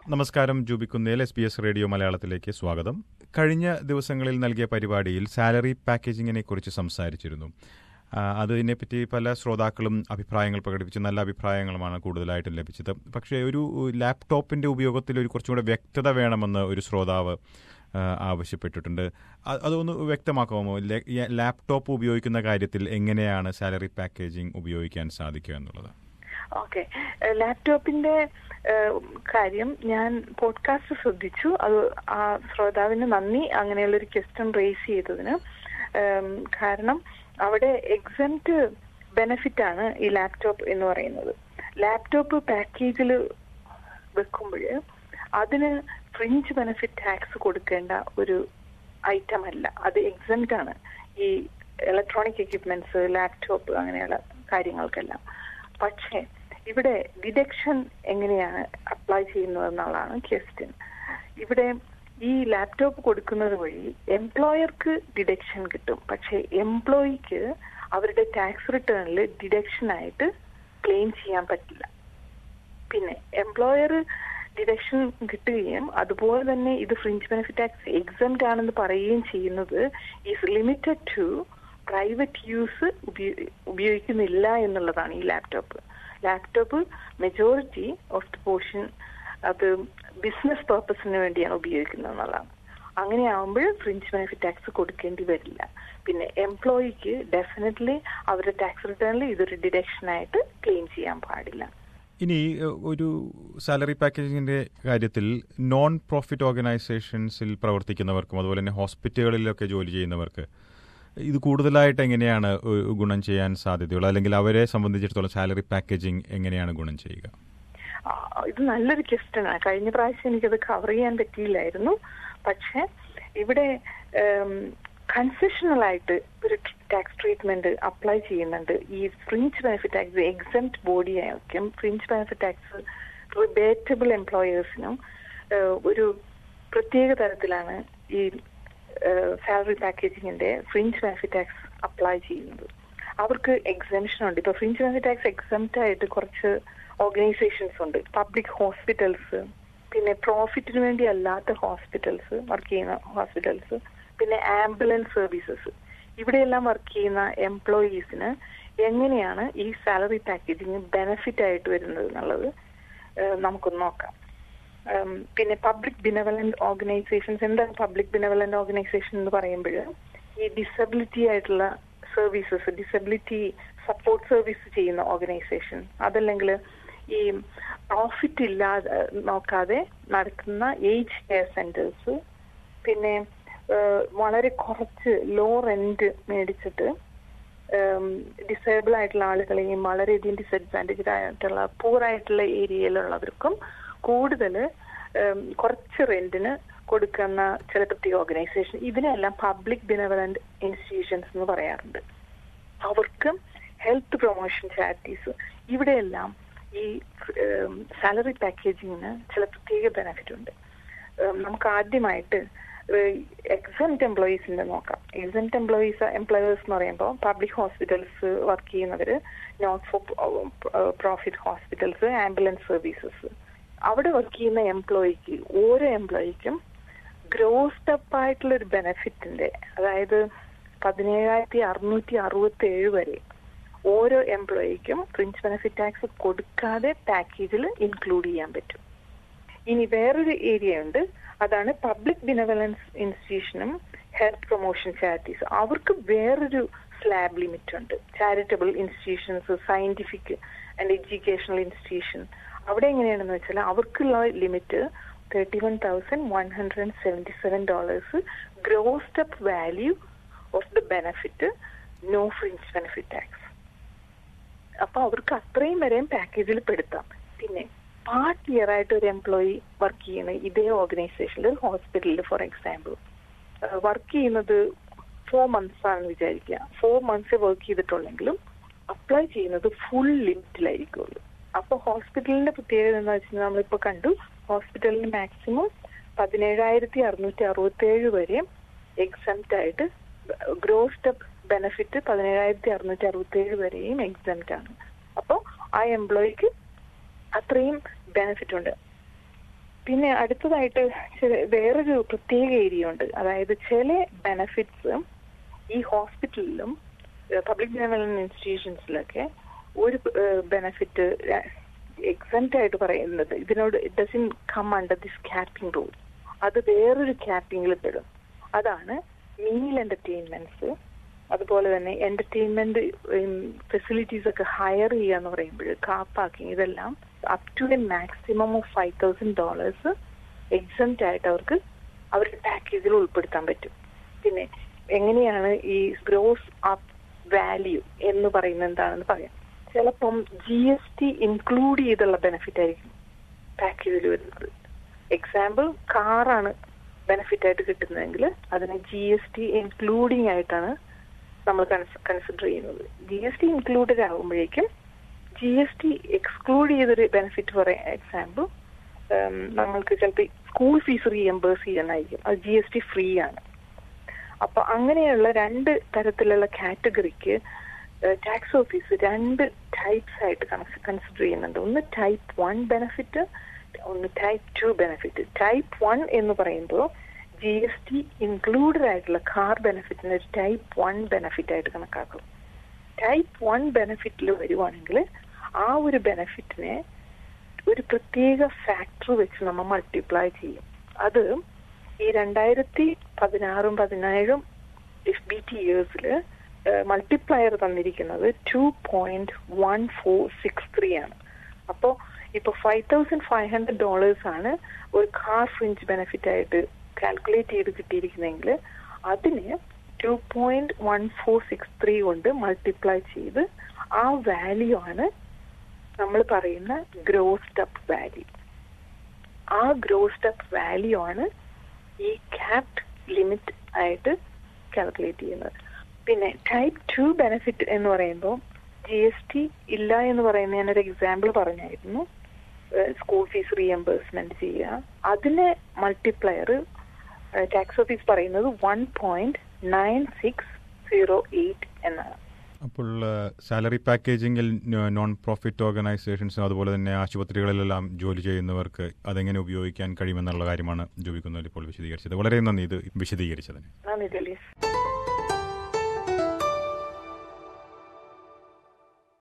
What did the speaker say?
നമസ്കാരം ജൂബിക്കുന്നേൽ S B S radio മലയാളത്തിലേക്ക് സ്വാഗതം കഴിഞ്ഞ ദിവസങ്ങളിൽ നൽകിയ പരിപാടിയിൽ സാലറി പാക്കേജിങ്ങിനെ കുറിച്ച് സംസാരിച്ചിരുന്നു ആ, അതിനെപ്പറ്റി പല ശ്രോതാക്കളും അഭിപ്രായങ്ങൾ പ്രകടിപ്പിച്ചു നല്ല അഭിപ്രായങ്ങളുമാണ് കൂടുതലായിട്ടും ലഭിച്ചത് പക്ഷേ ഒരു ലാപ്ടോപ്പിന്റെ ഉപയോഗത്തിൽ ഒരു കുറച്ചുകൂടെ വ്യക്തത വേണമെന്ന് ഒരു ശ്രോതാവ് ആ, ആവശ്യപ്പെട്ടിട്ടുണ്ട് അ- അതൊന്ന് വ്യക്തമാക്കാമോ ലെ- ഈ ലാപ്ടോപ്പ് ഉപയോഗിക്കുന്ന കാര്യത്തിൽ എങ്ങനെയാണ് സാലറി പാക്കേജിംഗ് ഉപയോഗിക്കാൻ സാധിക്കുക എന്നുള്ളത് ഓക്കെ ലാപ്ടോപ്പിന്റെ ഏഹ്, കാര്യം ഞാൻ പോഡ്കാസ്റ്റ് ശ്രദ്ധിച്ചു അത് ആ ശ്രോതാവിന് നന്ദി അങ്ങനെയുള്ളൊരു ക്വസ്റ്റ്യൻ റേസ് ചെയ്തതിന് ഏം, കാരണം അവിടെ എക്സംറ്റ് ബെനിഫിറ്റ് ആണ് ഈ ലാപ്ടോപ്പ് എന്ന് പറയുന്നത് ലാപ്ടോപ്പ് പാക്കേജിൽ വെക്കുമ്പോൾ അതിന് ഫ്രിഞ്ച് ബെനിഫിറ്റ് ടാക്സ് കൊടുക്കേണ്ട ഒരു ഐറ്റം അല്ല അത് എക്സംറ്റ് ആണ് ഈ ഇലക്ട്രോണിക് എക്യുപ്മെന്റ്സ് ലാപ്ടോപ്പ് അങ്ങനെയുള്ള കാര്യങ്ങൾക്കെല്ലാം പക്ഷേ ഇവിടെ ഡിഡക്ഷൻ എങ്ങനെയാണ് അപ്ലൈ ചെയ്യുന്നത് എന്നുള്ളതാണ് ക്വസ്റ്റ്യൻ ഇവിടെ ഈ ലാപ്ടോപ്പ് കൊടുക്കുന്നത് വഴി എംപ്ലോയർക്ക് ഡിഡക്ഷൻ കിട്ടും പക്ഷേ എംപ്ലോയിക്ക് അവരുടെ ടാക്സ് റിട്ടേണിൽ ഡിഡക്ഷൻ ആയിട്ട് ക്ലെയിം ചെയ്യാൻ പറ്റില്ല പിന്നെ എംപ്ലോയർ ഡിഡക്ഷൻ കിട്ടുകയും അതുപോലെ തന്നെ ഇത് ഫ്രിഞ്ച് ബെനിഫിറ്റ് ടാക്സ് എക്സംറ്റ് ആണെന്ന് പറയുകയും ചെയ്യുന്നത് is limited to private use ഉപയോഗിക്കുന്നില്ല എന്നുള്ളതാണ് ഈ laptop laptop majority of the portion അത് ബിസിനസ് പർപ്പസിന് വേണ്ടിയാണ് ഉപയോഗിക്കുന്നത് എന്നുള്ളതാണ് അങ്ങനെയാവുമ്പോൾ ഫ്രിഞ്ച് ബെനിഫിറ്റ് ടാക്സ് കൊടുക്കേണ്ടി വരില്ല പിന്നെ എംപ്ലോയിക്ക് ഡെഫിനറ്റ്ലി അവരുടെ ടാക്സ് റിട്ടേണിൽ ഇതൊരു ഡിഡക്ഷൻ ആയിട്ട് ക്ലെയിം ചെയ്യാൻ പാടില്ല ഇനി ഏഹ്, ഒരു സാലറി പാക്കേജിന്റെ കാര്യത്തിൽ നോൺ പ്രോഫിറ്റ് ഓർഗനൈസേഷൻസിൽ പ്രവർത്തിക്കുന്നവർക്കും അതുപോലെ തന്നെ ഹോസ്പിറ്റലുകളിലൊക്കെ ജോലി ചെയ്യുന്നവർക്ക് ഇത് കൂടുതലായിട്ട് എങ്ങനെയാണ് ഏഹ്, ഗുണം ചെയ്യാൻ സാധ്യതയുള്ളത് അല്ലെങ്കിൽ അവരെ സംബന്ധിച്ചിടത്തോളം സാലറി പാക്കേജിംഗ് എങ്ങനെയാണ് ഗുണം ചെയ്യുക ആ, ഇത് നല്ലൊരു ക്വസ്റ്റ്യൻ ആണ് കഴിഞ്ഞ പ്രാവശ്യം എനിക്കത് കവർ ചെയ്യാൻ പറ്റിയില്ലായിരുന്നു പക്ഷെ ഇവിടെ കൺസെഷണൽ ആയിട്ട് ഒരു ടാക്സ് ട്രീറ്റ്മെന്റ് അപ്ലൈ ചെയ്യുന്നുണ്ട് ഈ fringe benefit tax exempt body ആയിരിക്കും ഫ്രിഞ്ച് ബെനിഫിറ്റ് ടാക്സ് റിബേറ്റബിൾ എംപ്ലോയേഴ്സിനും ഒരു പ്രത്യേക തരത്തിലാണ് ഈ സാലറി പാക്കേജിങ്ങിന്റെ ഫ്രിഞ്ച് ബെനിഫിറ്റ് ടാക്സ് അപ്ലൈ ചെയ്യുന്നത് അവർക്ക് എക്സംഷൻ ഉണ്ട് ഇപ്പൊ ഫ്രിഞ്ച് ബെനിഫിറ്റ് ടാക്സ് എക്സംറ്റ് ആയിട്ട് കുറച്ച് ഓർഗനൈസേഷൻസ് ഉണ്ട് പബ്ലിക് ഹോസ്പിറ്റൽസ് പിന്നെ പ്രോഫിറ്റിന് വേണ്ടി അല്ലാത്ത ഹോസ്പിറ്റൽസ് വർക്ക് ചെയ്യുന്ന ഹോസ്പിറ്റൽസ് പിന്നെ ആംബുലൻസ് സർവീസസ് ഇവിടെയെല്ലാം വർക്ക് ചെയ്യുന്ന എംപ്ലോയീസിന് എങ്ങനെയാണ് ഈ സാലറി പാക്കേജിങ് ബെനിഫിറ്റ് ആയിട്ട് വരുന്നത് എന്നുള്ളത് ഏഹ് നമുക്കൊന്ന് നോക്കാം ഉം, പിന്നെ പബ്ലിക് ബിനവലന്റ് ഓർഗനൈസേഷൻസ് എന്താണ് പബ്ലിക് ബിനവലന്റ് ഓർഗനൈസേഷൻ എന്ന് പറയുമ്പോൾ ഈ ഡിസബിലിറ്റി ആയിട്ടുള്ള സർവീസസ് ഡിസബിലിറ്റി സപ്പോർട്ട് സർവീസ് ചെയ്യുന്ന ഓർഗനൈസേഷൻ അതല്ലെങ്കിൽ ഈ പ്രോഫിറ്റ് ഇല്ലാതെ നോക്കാതെ നടത്തുന്ന ഏജ് കെയർ സെന്റേഴ്സ് പിന്നെ ഏഹ്, വളരെ കുറച്ച് ലോ റെന്റ് മേടിച്ചിട്ട് ഡിസേബിൾ ആയിട്ടുള്ള ആളുകളെയും വളരെയധികം ഡിസഡ്വാൻറ്റേജ് ആയിട്ടുള്ള പൂർ ആയിട്ടുള്ള ഏരിയയിലുള്ളവർക്കും കൂടുതൽ കുറച്ച് റെന്റിന് കൊടുക്കുന്ന ചില പ്രത്യേക ഓർഗനൈസേഷൻ ഇതിനെല്ലാം പബ്ലിക് ബിനവലന്റ് ഇൻസ്റ്റിറ്റ്യൂഷൻസ് എന്ന് പറയാറുണ്ട് അവർക്ക് ഹെൽത്ത് പ്രൊമോഷൻ ചാരിറ്റീസ് ഇവിടെയെല്ലാം ഈ സാലറി പാക്കേജിങ്ങിന് ചില പ്രത്യേക ബെനിഫിറ്റ് ഉണ്ട് ഉം, നമുക്ക് ആദ്യമായിട്ട് എക്സംറ്റ് എംപ്ലോയീസിന്റെ നോക്കാം എക്സംറ്റ് എംപ്ലോയീസ് എംപ്ലോയേഴ്സ് എന്ന് പറയുമ്പോൾ പബ്ലിക് ഹോസ്പിറ്റൽസ് വർക്ക് ചെയ്യുന്നവര് not for profit hospitals ambulance services അവിടെ വർക്ക് ചെയ്യുന്ന എംപ്ലോയിക്ക് ഓരോ എംപ്ലോയിക്കും ഗ്രോസ്ഡ് അപ്പ് ആയിട്ടുള്ള ഒരു ബെനിഫിറ്റിന്റെ അതായത് പതിനേഴായിരത്തി അറുന്നൂറ്റി അറുപത്തി ഏഴ് വരെ ഓരോ എംപ്ലോയിക്കും ഫ്രിഞ്ച് ബെനിഫിറ്റ് ടാക്സ് കൊടുക്കാതെ പാക്കേജിൽ ഇൻക്ലൂഡ് ചെയ്യാൻ പറ്റും ഇനി വേറൊരു ഏരിയ ഉണ്ട് അതാണ് പബ്ലിക് ബിനവലൻസ് ഇൻസ്റ്റിറ്റ്യൂഷനും ഹെൽത്ത് പ്രൊമോഷൻ ചാരിറ്റീസ് അവർക്ക് വേറൊരു സ്ലാബ് ലിമിറ്റ് ഉണ്ട് charitable institutions scientific and educational institution അവിടെ എങ്ങനെയാണെന്ന് വെച്ചാൽ അവർക്കുള്ള limit thirty one thousand one hundred and seventy seven dollars grossed up value of the benefit no fringe benefit tax അപ്പൊ അവർക്ക് അത്രയും വരെയും പാക്കേജിൽ പെടുത്താം പിന്നെ പാർട്ട് ഇയർ ആയിട്ട് ഒരു എംപ്ലോയി വർക്ക് ചെയ്യുന്ന ഇതേ ഓർഗനൈസേഷനിൽ ഹോസ്പിറ്റലിൽ ഫോർ എക്സാമ്പിൾ വർക്ക് ചെയ്യുന്നത് ഫോർ മന്ത്സ് ആണെന്ന് വിചാരിക്കുക ഫോർ മന്ത്സ് വർക്ക് ചെയ്തിട്ടുള്ളെങ്കിലും അപ്ലൈ ചെയ്യുന്നത് ഫുൾ ലിമിറ്റിലായിരിക്കുള്ളൂ അപ്പൊ ഹോസ്പിറ്റലിന്റെ പ്രത്യേകത എന്താ വെച്ചാൽ നമ്മളിപ്പോ കണ്ടു ഹോസ്പിറ്റലിന് മാക്സിമം പതിനേഴായിരത്തി അറുന്നൂറ്റി അറുപത്തി ഏഴ് വരെ എക്സംറ്റ് ആയിട്ട് ഗ്രോസ്ഡ് അപ്പ് ബെനിഫിറ്റ് പതിനേഴായിരത്തി അറുന്നൂറ്റി അറുപത്തി ഏഴ് വരെയും എക്സംറ്റ് ആണ് അപ്പോൾ ആ എംപ്ലോയിക്ക് അത്രയും ബെനിഫിറ്റ് ഉണ്ട് പിന്നെ അടുത്തതായിട്ട് ചില- വേറൊരു പ്രത്യേക ഏരിയ ഉണ്ട് അതായത് ചില ബെനഫിറ്റ്സ് ഈ ഹോസ്പിറ്റലിലും പബ്ലിക് ഡെവലപ്മെന്റ് ഇൻസ്റ്റിറ്റ്യൂഷൻസിലൊക്കെ ഒരു ബെനഫിറ്റ് എക്സംറ്റ് ആയിട്ട് പറയുന്നത് ഇതിനോട് it doesn't come under this capping rule അത് വേറൊരു ക്യാപ്പിംഗിൽ പെടും അതാണ് മീൽ എന്റർടൈൻമെന്റ്സ് അതുപോലെ തന്നെ എന്റർടൈൻമെന്റ് ഫെസിലിറ്റീസ് ഒക്കെ ഹയർ ചെയ്യുക എന്ന് പറയുമ്പോൾ കാർ പാർക്കിംഗ് ഇതെല്ലാം up to a maximum of five thousand dollars exempt ആയിട്ട് അവർക്ക് അവരുടെ പാക്കേജിൽ ഉൾപ്പെടുത്താൻ പറ്റും പിന്നെ എങ്ങനെയാണ് ഈ ഗ്രോസ് അപ്പ് വാല്യൂ എന്ന് പറയുന്നത് എന്താണെന്ന് പറയാം ചിലപ്പം ജി എസ് ടി ഇൻക്ലൂഡ് ചെയ്തുള്ള ബെനിഫിറ്റ് ആയിരിക്കും പാക്കേജിൽ വരുന്നത് എക്സാമ്പിൾ കാറാണ് ബെനിഫിറ്റ് ആയിട്ട് കിട്ടുന്നതെങ്കിൽ അതിനെ ജി എസ് ടി ഇൻക്ലൂഡിങ് ആയിട്ടാണ് നമ്മൾ കൺസിഡർ ചെയ്യുന്നത് ജി എസ് ടി ഇൻക്ലൂഡഡ് ആകുമ്പോഴേക്കും ജി എസ് ടി എക്സ്ക്ലൂഡ് ചെയ്തൊരു ബെനിഫിറ്റ് ഫോർ എക്സാമ്പിൾ നമ്മൾക്ക് ചിലപ്പോൾ സ്കൂൾ ഫീസ് റീഎംബേഴ്സ് ചെയ്യാനായിരിക്കും അത് ജി എസ് ടി ഫ്രീ ആണ് അപ്പൊ അങ്ങനെയുള്ള രണ്ട് തരത്തിലുള്ള കാറ്റഗറിക്ക് ടാക്സ് ഓഫീസ് രണ്ട് ടൈപ്സ് ആയിട്ട് കൺസിഡർ ചെയ്യുന്നുണ്ട് ഒന്ന് ടൈപ്പ് വൺ ബെനിഫിറ്റ് ഒന്ന് type two benefit type one എന്ന് പറയുമ്പോൾ ജി എസ് ടി ഇൻക്ലൂഡഡ് ആയിട്ടുള്ള കാർ ബെനിഫിറ്റിന് ഒരു ടൈപ്പ് വൺ ബെനിഫിറ്റ് ആയിട്ട് കണക്കാക്കും ടൈപ്പ് വൺ ബെനിഫിറ്റിൽ വരുവാണെങ്കിൽ ആ ഒരു ബെനിഫിറ്റിനെ ഒരു പ്രത്യേക ഫാക്ടർ വെച്ച് നമ്മൾ മൾട്ടിപ്ലൈ ചെയ്യും അത് ഈ രണ്ടായിരത്തി പതിനാറും പതിനേഴും എഫ് ബി ടി ഇയേഴ്സിൽ മൾട്ടിപ്ലയർ തന്നിരിക്കുന്നത് two point one four six three ആണ് അപ്പോൾ ഇപ്പൊ five thousand five hundred dollars ആണ് ഒരു കാർ ഫ്രിഞ്ച് ബെനിഫിറ്റ് ആയിട്ട് കാൽക്കുലേറ്റ് ചെയ്ത് കിട്ടിയിരിക്കുന്നെങ്കിൽ അതിന് two point one four six three കൊണ്ട് മൾട്ടിപ്ലൈ ചെയ്ത് ആ വാല്യൂ ആണ് നമ്മൾ പറയുന്ന ഗ്രോസ്ഡ് അപ്പ് വാല്യൂ ആ ഗ്രോസ്ഡ് അപ്പ് വാല്യൂ ആണ് ഈ ക്യാപ്ഡ് ലിമിറ്റ് ആയിട്ട് കാൽക്കുലേറ്റ് ചെയ്യുന്നത് പിന്നെ ടൈപ്പ് ടു ബെനിഫിറ്റ് എന്ന് പറയുമ്പോൾ ജി എസ് ടി ഇല്ല എന്ന് പറയുന്ന ഞാനൊരു എക്സാമ്പിൾ പറഞ്ഞായിരുന്നു സ്കൂൾ ഫീസ് റീഎംബേഴ്സ്മെന്റ് ചെയ്യുക അതിന് മൾട്ടിപ്ലയർ ടാക്സ് ഓഫീസ് പറയുന്നത് one point nine six zero eight എന്നാണ് അപ്പോൾ സാലറി പാക്കേജിങ്ങിൽ നോൺ പ്രോഫിറ്റ് ഓർഗനൈസേഷൻസും അതുപോലെ തന്നെ ആശുപത്രികളിലെല്ലാം ജോലി ചെയ്യുന്നവർക്ക് അതെങ്ങനെ ഉപയോഗിക്കാൻ കഴിയുമെന്നുള്ള കാര്യമാണ് ജോബിക്കുന്നതിൽ ഇപ്പോൾ വിശദീകരിച്ചത് വളരെ നന്ദി ഇത് വിശദീകരിച്ചതിന് നന്ദി ഡെലീസ്